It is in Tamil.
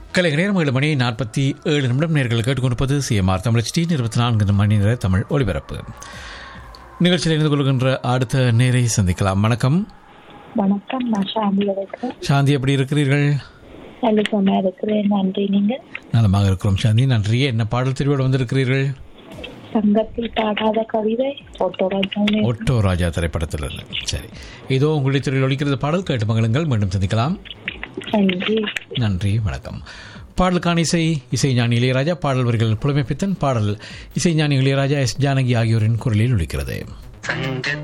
கலை நேரம் ஏழு மணி நாற்பத்தி ஏழு நிமிடம் நேர்கள் கேட்டுக்கொண்டிருப்பது சிஎம்ஆர் தமிழ் டி இருபத்தி நான்கு மணி நேர தமிழ் ஒலிபரப்பு நிகழ்ச்சியில் இணைந்து கொள்கின்ற அடுத்த நேரை சந்திக்கலாம் வணக்கம் வணக்கம் நான் சாந்தி இருக்கிறேன் சாந்தி எப்படி இருக்கிறீர்கள் நல்ல சொன்னா இருக்கிறேன் நன்றி நீங்க நலமாக இருக்கிறோம் சாந்தி நன்றி என்ன பாடல் தெரிவோடு வந்திருக்கிறீர்கள் சங்கத்தில் பாடாத கவிதை போட்டோராஜாவே ஒட்டோ ராஜா திரைப்படத்திலிருந்து சரி இதோ உங்களுடைய திரையில் ஒழிக்கிறது பாடல் கேட்டு மகளுங்கள் மீண்டும் சந்திக்கலாம் நன்றி நன்றி வணக்கம் பாடலுக்கான இசை இசைஞானி இளையராஜா பாடல் வரிகள் புலமைப்பித்தன் பாடல் இசைஞானி இளையராஜா எஸ் ஜானகி ஆகியோரின் குரலில் ஒழிக்கிறது